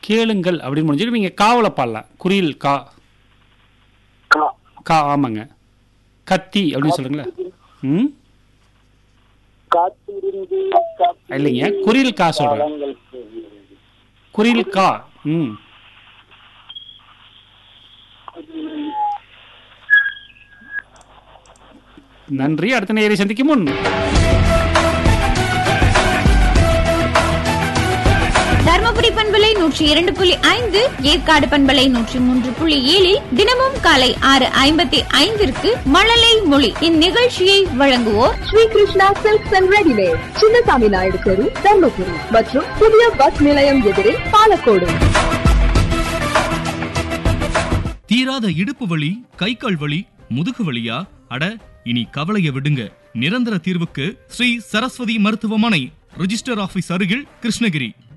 கேளுங்கள் அப்படின்னு முடிஞ்சிட்டு நீங்க காவல பாடலாம் குறியில் கா கா கா ஆமாங்க கத்தி அப்படின்னு சொல்லுங்களேன் ம் காத்திருந்து காத்திருந்து இல்லைங்க குறியில் கா சொல்றேன் காலங்கள் போகிறது. குறியில் கா ம் நன்றி அடுத்த நேரை சந்திக்கும் முன் தர்மபுரி பண்பலை நூற்றி இரண்டு புள்ளி ஐந்து ஏற்காடு பண்பலை நூற்றி மூன்று புள்ளி ஏழில் தினமும் காலை ஆறு ஐம்பத்தி ஐந்திற்கு மழலை மொழி இந்நிகழ்ச்சியை வழங்குவோர் Sri Krishna silks and readymade Chinnasamy Naidu தெரு தர்மபுரி மற்றும் புதிய பஸ் நிலையம் எதிரே பாலக்கோடு தீராத இடுப்பு வலி கை கால் வலி முதுகு வலியா அட இனி கவலைய விடுங்க நிரந்தர தீர்வுக்கு ஸ்ரீ சரஸ்வதி மருத்துவமனை ரிஜிஸ்டர் ஆபீஸ் அருகில் கிருஷ்ணகிரி